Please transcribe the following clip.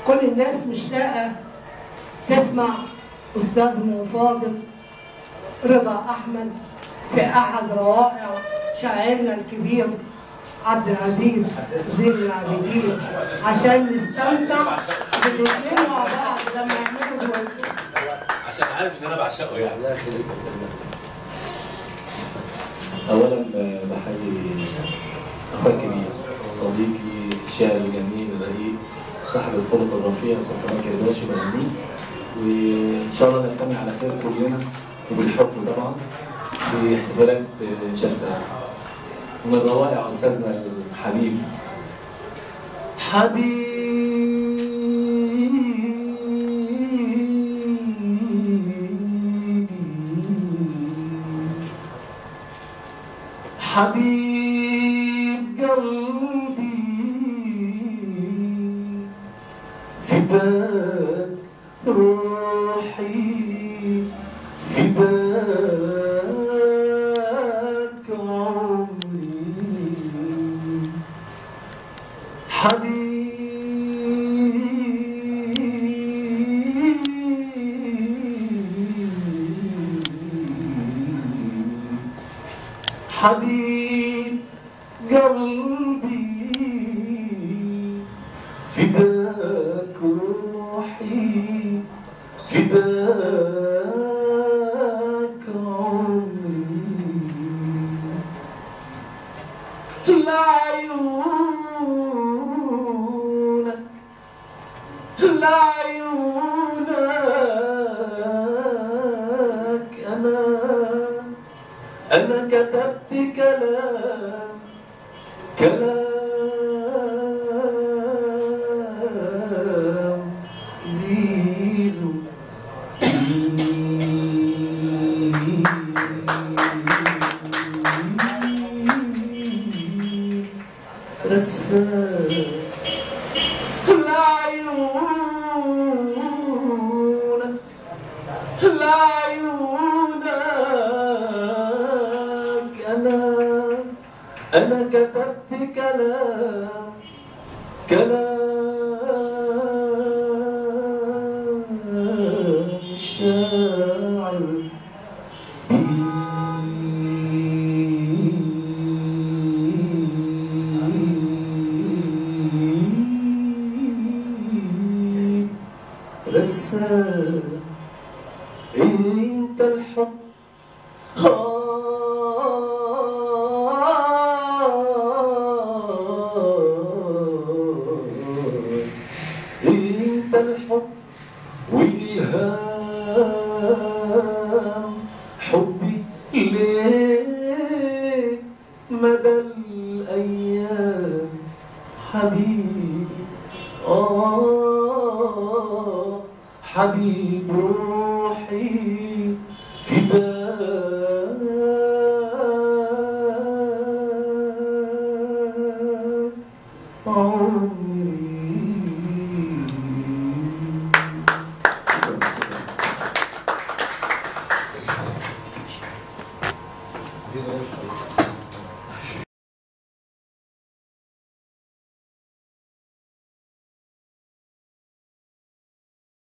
كل الناس مشتاقة تسمع أستاذنا الفاضل رضا أحمد في أحد روائع شاعرنا الكبير عبد العزيز زين العابدين عشان نستمتع بالاثنين مع بعض لما يعملوا دويتو عشان عارف ان انا بعشقه يعني الله يخليك اولا ب- بحيي اخويا الكبير وصديقي الشاعر الجميل الرقيق صاحب الخلق الرفيع استاذ كمال كرداشي بغنيه وان شاء الله نجتمع على خير كلنا وبالحب طبعا في احتفالات شتى من روائع استاذنا الحبيب حبيب حبيب قلبي فداك روحي فداك عمري حبيب حبيب قلبي فداك روحي فداك عمري لعيونك لعيونك أنا أنا كتبت كلام كلام زيزو رسام لعيونك لعيونك أنا أنا كتبت كلام كلام الشاعر رسام انت الحب انت الحب والهام حبي ليك مدى الايام حبيبي آه حبيب روحي